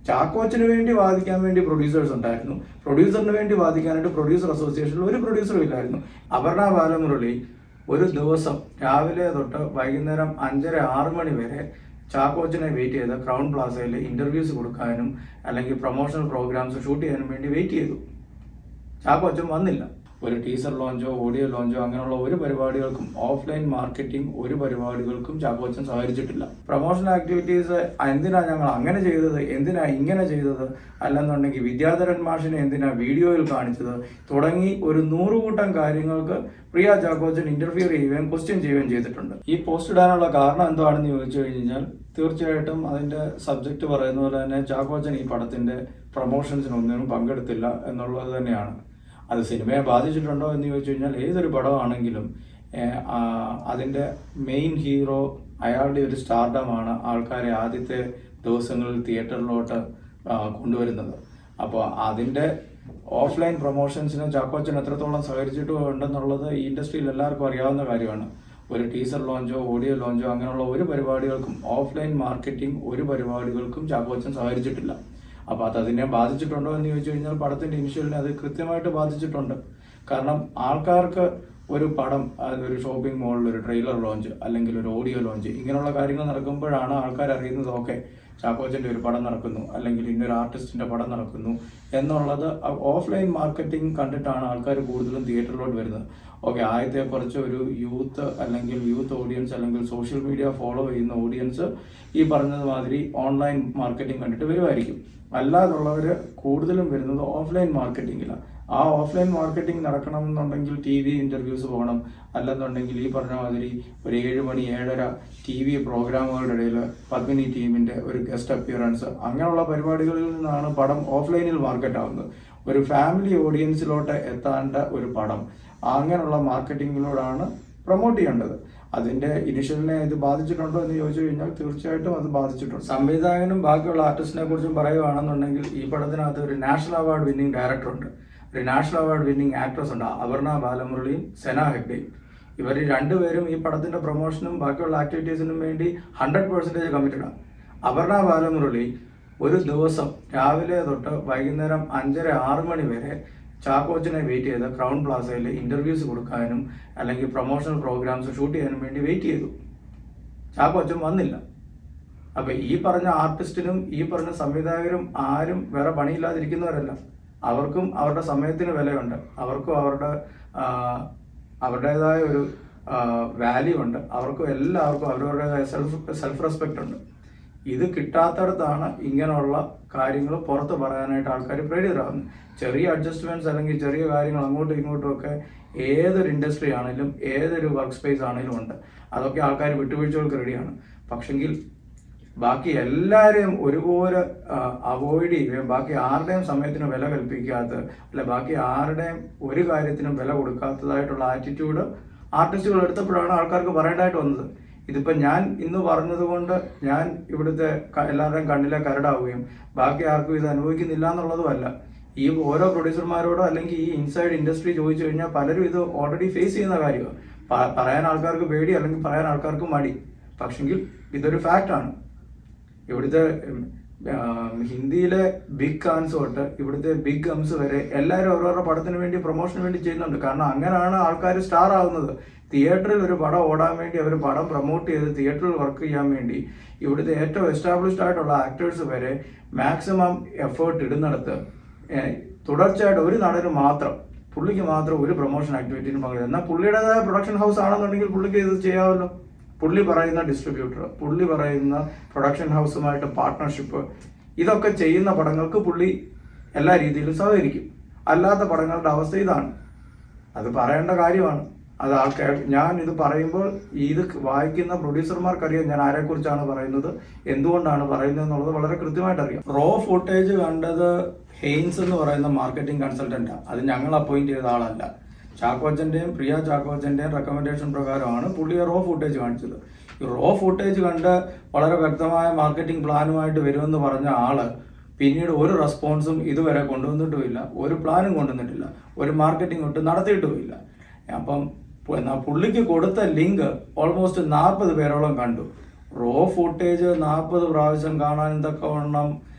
ചാക്കോച്ചിന് വേണ്ടി വാദിക്കാൻ വേണ്ടി പ്രൊഡ്യൂസേഴ്സ് ഉണ്ടായിരുന്നു പ്രൊഡ്യൂസറിന് വേണ്ടി വാദിക്കാനായിട്ട് പ്രൊഡ്യൂസർ അസോസിയേഷനിൽ ഒരു പ്രൊഡ്യൂസറും ഇല്ലായിരുന്നു അപർണ ബാലമുരളി ഒരു ദിവസം രാവിലെ തൊട്ട് വൈകുന്നേരം അഞ്ചര ആറ് മണി വരെ ചാക്കോച്ചിനെ വെയിറ്റ് ചെയ്ത് ക്രൗൺ പ്ലാസയിൽ ഇന്റർവ്യൂസ് കൊടുക്കാനും അല്ലെങ്കിൽ പ്രൊമോഷണൽ പ്രോഗ്രാംസ് ഷൂട്ട് ചെയ്യാനും വേണ്ടി വെയിറ്റ് ചെയ്തു ചാക്കോച്ചൻ വന്നില്ല ഒരു ടീസർ ലോഞ്ചോ ഓഡിയോ ലോഞ്ചോ അങ്ങനെയുള്ള ഒരു പരിപാടികൾക്കും ഓഫ്ലൈൻ മാർക്കറ്റിംഗ് ഒരു പരിപാടികൾക്കും ചാക്കോച്ചൻ സഹകരിച്ചിട്ടില്ല പ്രൊമോഷൻ ആക്ടിവിറ്റീസ് എന്തിനാ ഞങ്ങൾ അങ്ങനെ ചെയ്തത് എന്തിനാ ഇങ്ങനെ ചെയ്തത് അല്ലെന്നുണ്ടെങ്കിൽ വിദ്യാധരൻ മാഷിനെ എന്തിനാ വീഡിയോയിൽ കാണിച്ചത് തുടങ്ങി ഒരു നൂറുകൂട്ടം കാര്യങ്ങൾക്ക് പ്രിയ ചാക്കോച്ചൻ ഇന്റർഫിയർ ചെയ്യുകയും ക്വസ്റ്റ്യൻ ചെയ്യുകയും ചെയ്തിട്ടുണ്ട് ഈ പോസ്റ്റ് ഇടാനുള്ള കാരണം എന്താണെന്ന് ചോദിച്ചു കഴിഞ്ഞാൽ തീർച്ചയായിട്ടും അതിന്റെ സബ്ജക്റ്റ് പറയുന്ന പോലെ തന്നെ ചാക്കോച്ചൻ ഈ പടത്തിന്റെ പ്രൊമോഷൻസിനൊന്നിനും പങ്കെടുത്തില്ല എന്നുള്ളത് തന്നെയാണ് അത് സിനിമയെ ബാധിച്ചിട്ടുണ്ടോ എന്ന് ചോദിച്ചു കഴിഞ്ഞാൽ ഏതൊരു പടമാണെങ്കിലും ഏഹ്, ആ, അതിന്റെ മെയിൻ ഹീറോ അയാളുടെ ഒരു സ്റ്റാർഡമാണ് ആൾക്കാരെ ആദ്യത്തെ ദിവസങ്ങളിൽ തിയേറ്ററിലോട്ട് ആ, കൊണ്ടുവരുന്നത് അപ്പോൾ അതിന്റെ ഓഫ്ലൈൻ പ്രൊമോഷൻസിന് ചാക്കോച്ചൻ എത്രത്തോളം സഹകരിച്ചിട്ടുണ്ടെന്നുള്ളത് ഈ ഇൻഡസ്ട്രിയിൽ എല്ലാവർക്കും അറിയാവുന്ന കാര്യമാണ് ഒരു ടീസർ ലോഞ്ചോ ഓഡിയോ ലോഞ്ചോ അങ്ങനെയുള്ള ഒരു പരിപാടികൾക്കും ഓഫ്ലൈൻ മാർക്കറ്റിംഗ് ഒരു പരിപാടികൾക്കും ചാക്കോച്ചൻ സഹകരിച്ചിട്ടില്ല അപ്പൊ അത് അതിനെ ബാധിച്ചിട്ടുണ്ടോ എന്ന് ചോദിച്ചു കഴിഞ്ഞാൽ പടത്തിന്റെ ഇനിഷ്യലിനെ അത് കൃത്യമായിട്ട് ബാധിച്ചിട്ടുണ്ട് കാരണം ആൾക്കാർക്ക് ഒരു പടം അത് ഒരു ഷോപ്പിംഗ് മോളിൽ ഒരു ട്രെയിലർ ലോഞ്ച് അല്ലെങ്കിൽ ഒരു ഓഡിയോ ലോഞ്ച് ഇങ്ങനെയുള്ള കാര്യങ്ങൾ നടക്കുമ്പോഴാണ് ആൾക്കാർ അറിയുന്നത് ഓക്കെ ചാക്കോച്ചന്റെ ഒരു പടം നടക്കുന്നു അല്ലെങ്കിൽ ഇന്നൊരു ആർട്ടിസ്റ്റിന്റെ പടം നടക്കുന്നു എന്നുള്ളത് ഓഫ്ലൈൻ മാർക്കറ്റിംഗ് കണ്ടിട്ടാണ് ആൾക്കാർ കൂടുതലും തിയേറ്ററിലോട്ട് വരുന്നത് ഓക്കെ ആദ്യത്തെ കുറച്ച് ഒരു യൂത്ത് അല്ലെങ്കിൽ യൂത്ത് ഓഡിയൻസ് അല്ലെങ്കിൽ സോഷ്യൽ മീഡിയ ഫോളോ ചെയ്യുന്ന ഓഡിയൻസ് ഈ പറഞ്ഞത് മാതിരി ഓൺലൈൻ മാർക്കറ്റിംഗ് കണ്ടിട്ട് വരുമായിരിക്കും അല്ലാതുള്ളവർ കൂടുതലും വരുന്നത് ഓഫ്ലൈൻ മാർക്കറ്റിങ്ങിലാണ് ആ ഓഫ്ലൈൻ മാർക്കറ്റിംഗ് നടക്കണമെന്നുണ്ടെങ്കിൽ ടി വി ഇന്റർവ്യൂസ് പോകണം അല്ലെന്നുണ്ടെങ്കിൽ ഈ പറഞ്ഞ മാതിരി ഒരു ഏഴ് മണി ഏഴര ടി വി പ്രോഗ്രാമുകളുടെ ഇടയിൽ പത്മിനി ടീമിന്റെ ഒരു ഗസ്റ്റ് അപ്പിയറൻസ് അങ്ങനെയുള്ള പരിപാടികളിൽ നിന്നാണ് പടം ഓഫ്ലൈനിൽ മാർക്കറ്റ് ആവുന്നത് ഒരു ഫാമിലി ഓഡിയൻസിലോട്ട് എത്താണ്ട ഒരു പടം അങ്ങനെയുള്ള മാർക്കറ്റിങ്ങിലൂടെയാണ് പ്രൊമോട്ട് ചെയ്യേണ്ടത് അതിന്റെ ഇനിഷ്യലിനെ ഇത് ബാധിച്ചിട്ടുണ്ടോ എന്ന് ചോദിച്ചു കഴിഞ്ഞാൽ തീർച്ചയായിട്ടും അത് ബാധിച്ചിട്ടുണ്ട് സംവിധായകനും ബാക്കിയുള്ള ആർട്ടിസ്റ്റിനെ കുറിച്ചും പറയുകയാണെന്നുണ്ടെങ്കിൽ ഈ പടത്തിനകത്ത് ഒരു നാഷണൽ അവാർഡ് വിന്നിംഗ് ഡയറക്ടർ ഉണ്ട് ഒരു നാഷണൽ അവാർഡ് വിന്നിംഗ് ആക്ട്രസ് ഉണ്ട് അപർണ ബാലമുരളിയും സെന ഹെഗ്ഡെയും ഇവർ രണ്ടുപേരും ഈ പടത്തിന്റെ പ്രൊമോഷനും ബാക്കിയുള്ള ആക്ടിവിറ്റീസിനും വേണ്ടി ഹൺഡ്രഡ് പെർസെന്റേജ് കമ്മിറ്റഡ് ആണ് അപർണ ബാലമുരളി ഒരു ദിവസം രാവിലെ തൊട്ട് വൈകുന്നേരം അഞ്ചര ആറ് മണി വരെ ചാക്കോച്ചിനെ വെയിറ്റ് ചെയ്ത് ക്രൗൺ പ്ലാസയിൽ ഇന്റർവ്യൂസ് കൊടുക്കാനും അല്ലെങ്കിൽ പ്രൊമോഷണൽ പ്രോഗ്രാംസ് ഷൂട്ട് ചെയ്യാനും വേണ്ടി വെയിറ്റ് ചെയ്തു ചാക്കോച്ചൻ വന്നില്ല അപ്പൊ ഈ പറഞ്ഞ ആർട്ടിസ്റ്റിനും ഈ പറഞ്ഞ സംവിധായകരും ആരും വേറെ പണിയില്ലാതിരിക്കുന്നവരല്ല അവർക്കും അവരുടെ സമയത്തിന് വിലയുണ്ട് അവർക്കും അവരുടെ ആ, അവരുടേതായ ഒരു വാല്യൂ ഉണ്ട് അവർക്കും എല്ലാവർക്കും അവരവരുടേതായ സെൽഫ് സെൽഫ് റെസ്പെക്റ്റ് ഉണ്ട് ഇത് കിട്ടാത്തടത്താണ് ഇങ്ങനെയുള്ള കാര്യങ്ങൾ പുറത്ത് പറയാനായിട്ട് ആൾക്കാർ പ്രേരിതരാകുന്നത് ചെറിയ അഡ്ജസ്റ്റ്മെന്റ്സ് അല്ലെങ്കിൽ ചെറിയ കാര്യങ്ങൾ അങ്ങോട്ടും ഇങ്ങോട്ടും ഒക്കെ ഏതൊരു ഇൻഡസ്ട്രി ആണെങ്കിലും ഏതൊരു വർക്ക് സ്പേസ് ആണെങ്കിലും ഉണ്ട് അതൊക്കെ ആൾക്കാർ വിട്ടുവീഴ്ചകൾക്ക് റെഡിയാണ് പക്ഷെങ്കിൽ ബാക്കി എല്ലാവരെയും ഒരുപോലെ അവോയ്ഡ് ചെയ്യുകയും ബാക്കി ആരുടെയും സമയത്തിന് വില കൽപ്പിക്കാത്ത അല്ല ബാക്കി ആരുടെയും ഒരു കാര്യത്തിനും വില കൊടുക്കാത്തതായിട്ടുള്ള ആറ്റിറ്റ്യൂഡ് ആർട്ടിസ്റ്റുകൾ എടുത്തപ്പോഴാണ് ആൾക്കാർക്ക് പറയേണ്ടതായിട്ട് വന്നത് ഇതിപ്പോ ഞാൻ ഇന്ന് പറഞ്ഞത് കൊണ്ട് ഞാൻ ഇവിടുത്തെ ക- എല്ലാവരുടെയും കണ്ണിലെ കരടാവുകയും ബാക്കി ആർക്കും ഇത് അനുഭവിക്കുന്നില്ല എന്നുള്ളതുമല്ല ഈ ഓരോ പ്രൊഡ്യൂസർമാരോടോ അല്ലെങ്കിൽ ഈ ഇൻസൈഡ് ഇൻഡസ്ട്രി ചോദിച്ചു കഴിഞ്ഞാൽ പലരും ഇത് ഓൾറെഡി ഫേസ് ചെയ്യുന്ന കാര്യമാണ് പ- പറയാൻ ആൾക്കാർക്ക് പേടി അല്ലെങ്കിൽ പറയാൻ ആൾക്കാർക്ക് മടി പക്ഷെങ്കിൽ ഇതൊരു ഫാക്റ്റ് ആണ് ഇവിടുത്തെ ഉം, ആ, ഹിന്ദിയിലെ ബിഗ് കാൻസ് തൊട്ട് ഇവിടുത്തെ ബിഗ് ഗംസ് വരെ എല്ലാവരും ഓരോരോ പടത്തിന് വേണ്ടി പ്രൊമോഷന് വേണ്ടി ചെയ്യുന്നുണ്ട് കാരണം അങ്ങനെയാണ് ആൾക്കാർ സ്റ്റാർ ആവുന്നത് തിയേറ്ററിൽ ഒരു പടം ഓടാൻ വേണ്ടി അവർ പടം പ്രൊമോട്ട് ചെയ്ത് തിയേറ്ററിൽ വർക്ക് ചെയ്യാൻ വേണ്ടി ഇവിടുത്തെ ഏറ്റവും എസ്റ്റാബ്ലിഷ്ഡ് ആയിട്ടുള്ള ആക്ടേഴ്സ് വരെ മാക്സിമം എഫേർട്ട് ഇടുന്നിടത്ത് ഏഹ്, തുടർച്ചയായിട്ട് ഒരു നടന് മാത്രം പുള്ളിക്ക് മാത്രം ഒരു പ്രൊമോഷൻ ആക്ടിവിറ്റിനും പങ്കെടുക്കും എന്നാൽ പുള്ളിയുടേതായ പ്രൊഡക്ഷൻ ഹൗസ് ആണെന്നുണ്ടെങ്കിൽ പുള്ളിക്ക് ഇത് ചെയ്യാമല്ലോ പുള്ളി പറയുന്ന ഡിസ്ട്രിബ്യൂട്ടർ പുള്ളി പറയുന്ന പ്രൊഡക്ഷൻ ഹൗസുമായിട്ട് പാർട്ട്ണർഷിപ്പ് ഇതൊക്കെ ചെയ്യുന്ന പടങ്ങൾക്ക് പുള്ളി എല്ലാ രീതിയിലും സഹകരിക്കും അല്ലാത്ത പടങ്ങളുടെ അവസ്ഥ ഇതാണ് അത് പറയേണ്ട കാര്യമാണ് അത് ആൾക്കാർ ഞാൻ ഇത് പറയുമ്പോൾ ഇത് വായിക്കുന്ന പ്രൊഡ്യൂസർമാർക്കറിയാം ഞാൻ ആരെക്കുറിച്ചാണ് പറയുന്നത് എന്തുകൊണ്ടാണ് പറയുന്നത് എന്നുള്ളത് വളരെ കൃത്യമായിട്ട് അറിയാം റോ ഫുട്ടേജ് കണ്ടത് ഹെയിൻസ് എന്ന് പറയുന്ന മാർക്കറ്റിംഗ് കൺസൾട്ടന്റാണ് അത് ഞങ്ങൾ അപ്പോയിന്റ് ചെയ്ത ആളല്ല ചാക്കോച്ചന്റെയും പ്രിയ ചാക്കോച്ചന്റെയും റെക്കമെൻഡേഷൻ പ്രകാരമാണ് പുള്ളിയെ റോ ഫുട്ടേജ് കാണിച്ചത് ഈ റോ ഫുട്ടേജ് കണ്ട് വളരെ വ്യക്തമായ മാർക്കറ്റിംഗ് പ്ലാനുമായിട്ട് വരുമെന്ന് പറഞ്ഞ ആള് പിന്നീട് ഒരു റെസ്പോൺസും ഇതുവരെ കൊണ്ടുവന്നിട്ടുമില്ല ഒരു പ്ലാനും കൊണ്ടുവന്നിട്ടില്ല ഒരു മാർക്കറ്റിംഗ് ഒട്ടും നടത്തിയിട്ടുമില്ല അപ്പം പു- എന്നാ പുള്ളിക്ക് കൊടുത്ത ലിങ്ക് ഓൾമോസ്റ്റ് നാൽപ്പത് പേരോളം കണ്ടു റോ ഫുട്ടേജ് നാൽപ്പത് പ്രാവശ്യം കാണാൻ തക്കവണ്ണം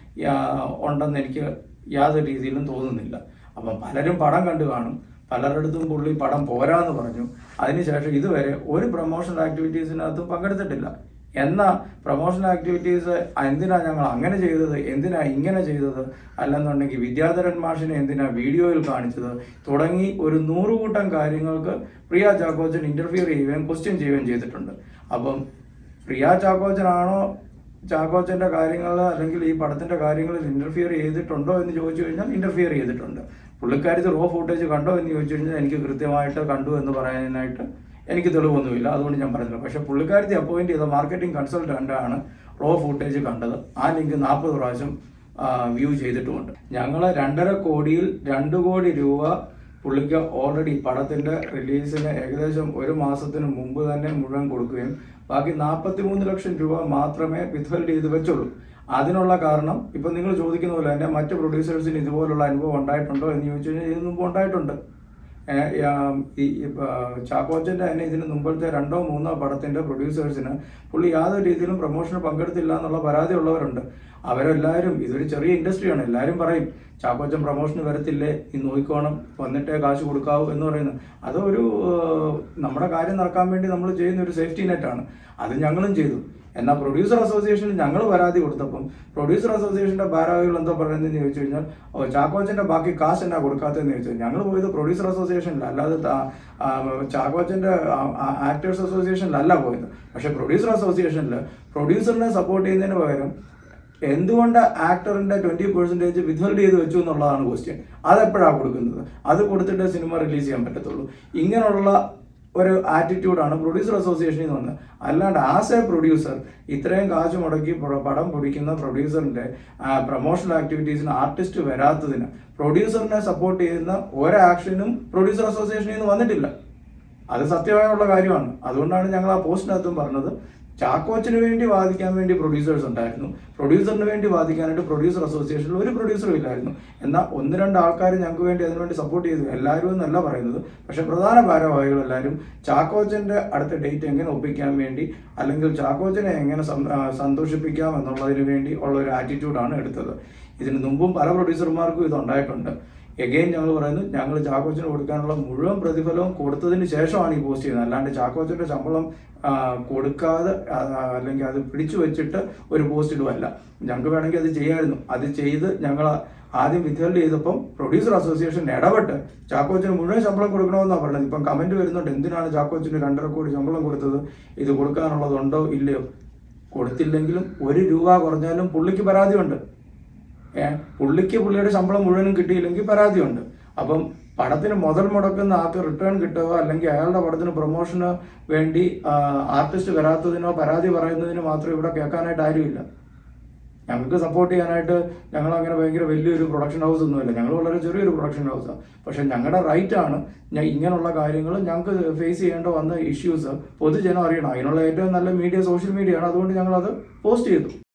യാ- ഉണ്ടെന്ന് എനിക്ക് യാതൊരു രീതിയിലും തോന്നുന്നില്ല അപ്പം പലരും പടം കണ്ടു കാണും പലരിടത്തും പുള്ളി പടം പോരാന്ന് പറഞ്ഞു അതിനുശേഷം ഇതുവരെ ഒരു പ്രൊമോഷണൽ ആക്ടിവിറ്റീസിനകത്തും പങ്കെടുത്തിട്ടില്ല എന്നാ പ്രൊമോഷണൽ ആക്ടിവിറ്റീസ് എന്തിനാ ഞങ്ങൾ അങ്ങനെ ചെയ്തത് എന്തിനാ ഇങ്ങനെ ചെയ്തത് അല്ലെന്നുണ്ടെങ്കിൽ വിദ്യാധരൻ മാഷിനെ എന്തിനാ വീഡിയോയിൽ കാണിച്ചത് തുടങ്ങി ഒരു നൂറുകൂട്ടം കാര്യങ്ങൾക്ക് പ്രിയ ചാക്കോച്ചൻ ഇന്റർഫിയർ ചെയ്യുകയും ക്വസ്റ്റ്യൻ ചെയ്യുകയും ചെയ്തിട്ടുണ്ട് അപ്പം പ്രിയ ചാക്കോച്ചനാണോ ചാക്കോച്ചന്റെ കാര്യങ്ങൾ അല്ലെങ്കിൽ ഈ പടത്തിന്റെ കാര്യങ്ങളിൽ ഇന്റർഫിയർ ചെയ്തിട്ടുണ്ടോ എന്ന് ചോദിച്ചു കഴിഞ്ഞാൽ ഇന്റർഫിയർ ചെയ്തിട്ടുണ്ട് പുള്ളിക്കാരത്ത് റോ ഫുട്ടേജ് കണ്ടോ എന്ന് ചോദിച്ചു കഴിഞ്ഞാൽ എനിക്ക് കൃത്യമായിട്ട് കണ്ടു എന്ന് പറയാനായിട്ട് എനിക്ക് തെളിവൊന്നുമില്ല അതുകൊണ്ട് ഞാൻ പറഞ്ഞില്ല പക്ഷേ പുള്ളിക്കാരത്തി അപ്പോയിന്റ് ചെയ്ത മാർക്കറ്റിംഗ് കൺസൾട്ടന്റ് ആണ് റോ ഫുട്ടേജ് കണ്ടത് ആ ലിങ്ക് നാൽപ്പത് പ്രാവശ്യം വ്യൂ ചെയ്തിട്ടുമുണ്ട് ഞങ്ങൾ രണ്ടര കോടിയിൽ രണ്ട് കോടി രൂപ പുള്ളിക്ക് ഓൾറെഡി പടത്തിന്റെ റിലീസിന് ഏകദേശം ഒരു മാസത്തിന് മുമ്പ് തന്നെ മുഴുവൻ കൊടുക്കുകയും ബാക്കി നാൽപ്പത്തി മൂന്ന് ലക്ഷം രൂപ മാത്രമേ വിത്ത്ഹോൾഡ് ചെയ്ത് വെച്ചുള്ളൂ അതിനുള്ള കാരണം ഇപ്പൊ നിങ്ങൾ ചോദിക്കുന്ന പോലെ തന്നെ മറ്റ് പ്രൊഡ്യൂസേഴ്സിന് ഇതുപോലുള്ള അനുഭവം ഉണ്ടായിട്ടുണ്ടോ എന്ന് ചോദിച്ചു കഴിഞ്ഞാൽ ഇതിനു മുമ്പ് ഉണ്ടായിട്ടുണ്ട് ഏഹ് യാ- ഈ ഈ, ആ, ചാക്കോച്ചന്റെ തന്നെ ഇതിന് മുമ്പത്തെ രണ്ടോ മൂന്നോ പടത്തിന്റെ പ്രൊഡ്യൂസേഴ്സിന് പുള്ളി യാതൊരു രീതിയിലും പ്രൊമോഷന് പങ്കെടുത്തില്ല എന്നുള്ള പരാതി ഉള്ളവരുണ്ട് അവരെല്ലാവരും ഇതൊരു ചെറിയ ഇൻഡസ്ട്രിയാണ് എല്ലാവരും പറയും ചാക്കോച്ചൻ പ്രൊമോഷന് വരത്തില്ലേ ഈ നോക്കിക്കോണം വന്നിട്ടേ കാശ് കൊടുക്കാവൂ എന്ന് പറയുന്നത് അതൊരു ഏഹ്, നമ്മുടെ കാര്യം നടക്കാൻ വേണ്ടി നമ്മൾ ചെയ്യുന്ന ഒരു സേഫ്റ്റി നെറ്റാണ് അത് ഞങ്ങളും ചെയ്തു എന്നാൽ പ്രൊഡ്യൂസർ അസോസിയേഷനിൽ ഞങ്ങൾ പരാതി കൊടുത്തപ്പം പ്രൊഡ്യൂസർ അസോസിയേഷന്റെ ഭാരവാഹികൾ എന്താ പറയുന്നതെന്ന് ചോദിച്ചു കഴിഞ്ഞാൽ ഓ ചാക്കോച്ചന്റെ ബാക്കി കാശ് എന്നാ കൊടുക്കാത്തതെന്ന് ചോദിച്ചു ഞങ്ങൾ പോയത് പ്രൊഡ്യൂസർ അസോസിയേഷനിൽ അല്ലാതെ ത- ആ, ചാക്കോച്ചന്റെ ആക്ടേഴ്സ് അസോസിയേഷനിലല്ല പോയത് പക്ഷെ പ്രൊഡ്യൂസർ അസോസിയേഷനിൽ പ്രൊഡ്യൂസറിനെ സപ്പോർട്ട് ചെയ്യുന്നതിന് പകരം എന്തുകൊണ്ട് ആക്ടറിന്റെ ട്വന്റി പെർസെന്റേജ് വിത്ത്ഹോൾഡ് ചെയ്ത് വെച്ചു എന്നുള്ളതാണ് ക്വസ്റ്റ്യൻ അതെപ്പോഴാണ് കൊടുക്കുന്നത് അത് കൊടുത്തിട്ട് സിനിമ റിലീസ് ചെയ്യാൻ പറ്റത്തുള്ളൂ ഇങ്ങനെയുള്ള ഒരു ആറ്റിറ്റ്യൂഡാണ് പ്രൊഡ്യൂസർ അസോസിയേഷനിൽ നിന്ന് വന്നത് അല്ലാണ്ട് ആസ് എ പ്രൊഡ്യൂസർ ഇത്രയും കാശ് മുടക്കി പ്ര- പടം പൊടിക്കുന്ന പ്രൊഡ്യൂസറിന്റെ പ്രൊമോഷണൽ ആക്ടിവിറ്റീസിന് ആർട്ടിസ്റ്റ് വരാത്തതിന് പ്രൊഡ്യൂസറിനെ സപ്പോർട്ട് ചെയ്യുന്ന ഒരു ആക്ഷനും പ്രൊഡ്യൂസർ അസോസിയേഷനിൽ നിന്ന് വന്നിട്ടില്ല അത് സത്യമായുള്ള കാര്യമാണ് അതുകൊണ്ടാണ് ഞങ്ങൾ ആ പോസ്റ്റിനകത്തും പറഞ്ഞത് ചാക്കോച്ചിന് വേണ്ടി വാദിക്കാൻ വേണ്ടി പ്രൊഡ്യൂസേഴ്സ് ഉണ്ടായിരുന്നു പ്രൊഡ്യൂസറിന് വേണ്ടി വാദിക്കാനായിട്ട് പ്രൊഡ്യൂസർ അസോസിയേഷനിൽ ഒരു പ്രൊഡ്യൂസറും ഇല്ലായിരുന്നു എന്നാൽ ഒന്ന് രണ്ട് ആൾക്കാർ ഞങ്ങൾക്ക് വേണ്ടി അതിനുവേണ്ടി സപ്പോർട്ട് ചെയ്തു എല്ലാവരും എന്നല്ല പറയുന്നത് പക്ഷെ പ്രധാന ഭാരവാഹികൾ എല്ലാവരും ചാക്കോച്ചന്റെ അടുത്ത ഡേറ്റ് എങ്ങനെ ഒപ്പിക്കാൻ വേണ്ടി അല്ലെങ്കിൽ ചാക്കോച്ചനെ എങ്ങനെ സം- ആ, സന്തോഷിപ്പിക്കാം എന്നുള്ളതിന് വേണ്ടി ഉള്ള ഒരു ആറ്റിറ്റ്യൂഡാണ് എടുത്തത് ഇതിന് മുമ്പും പല പ്രൊഡ്യൂസർമാർക്കും ഇത് ഉണ്ടായിട്ടുണ്ട് എഗെയിൻ ഞങ്ങൾ പറയുന്നു ഞങ്ങൾ ചാക്കോച്ചന് കൊടുക്കാനുള്ള മുഴുവൻ പ്രതിഫലവും കൊടുത്തതിന് ശേഷമാണ് ഈ പോസ്റ്റ് ചെയ്യുന്നത് അല്ലാണ്ട് ചാക്കോച്ചന്റെ ശമ്പളം ആ, കൊടുക്കാതെ ആ, അല്ലെങ്കിൽ അത് പിടിച്ചു വെച്ചിട്ട് ഒരു പോസ്റ്റ് ഇടുവല്ല ഞങ്ങൾക്ക് വേണമെങ്കിൽ അത് ചെയ്യാമായിരുന്നു അത് ചെയ്ത് ഞങ്ങൾ ആദ്യം വിത്ത്ഹോൾഡ് ചെയ്തപ്പം പ്രൊഡ്യൂസർ അസോസിയേഷൻ ഇടപെട്ട് ചാക്കോച്ചന് മുഴുവൻ ശമ്പളം കൊടുക്കണമെന്നാണ് പറഞ്ഞത് ഇപ്പം കമന്റ് വരുന്നുണ്ട് എന്തിനാണ് ചാക്കോച്ചന് രണ്ടര കോടി ശമ്പളം കൊടുത്തത് ഇത് കൊടുക്കാനുള്ളതുണ്ടോ ഇല്ലയോ കൊടുത്തില്ലെങ്കിലും ഒരു രൂപ കുറഞ്ഞാലും പുള്ളിക്ക് പരാതിയുണ്ട് ഏ, പുള്ളിക്ക് പുള്ളിയുടെ ശമ്പളം മുഴുവനും കിട്ടിയില്ലെങ്കിൽ പരാതിയുണ്ട് അപ്പം പടത്തിന് മുതൽ മുടക്കുന്ന ആൾക്ക് റിട്ടേൺ കിട്ടുക അല്ലെങ്കിൽ അയാളുടെ പടത്തിന് പ്രൊമോഷന് വേണ്ടി ആർട്ടിസ്റ്റ് വരാത്തതിനോ പരാതി പറയുന്നതിനോ മാത്രം ഇവിടെ കേൾക്കാനായിട്ട് ആരുമില്ല ഞങ്ങൾക്ക് സപ്പോർട്ട് ചെയ്യാനായിട്ട് ഞങ്ങൾ അങ്ങനെ ഭയങ്കര വലിയൊരു പ്രൊഡക്ഷൻ ഹൗസ് ഒന്നുമില്ല ഞങ്ങൾ വളരെ ചെറിയൊരു പ്രൊഡക്ഷൻ ഹൗസാണ് പക്ഷെ ഞങ്ങളുടെ റൈറ്റ് ആണ് ഞാൻ ഇങ്ങനെയുള്ള കാര്യങ്ങൾ ഞങ്ങൾക്ക് ഫേസ് ചെയ്യേണ്ട വന്ന ഇഷ്യൂസ് പൊതുജനം അറിയണം അതിനുള്ള ഏറ്റവും നല്ല മീഡിയ സോഷ്യൽ മീഡിയ ആണ് അതുകൊണ്ട് ഞങ്ങൾ അത് പോസ്റ്റ് ചെയ്തു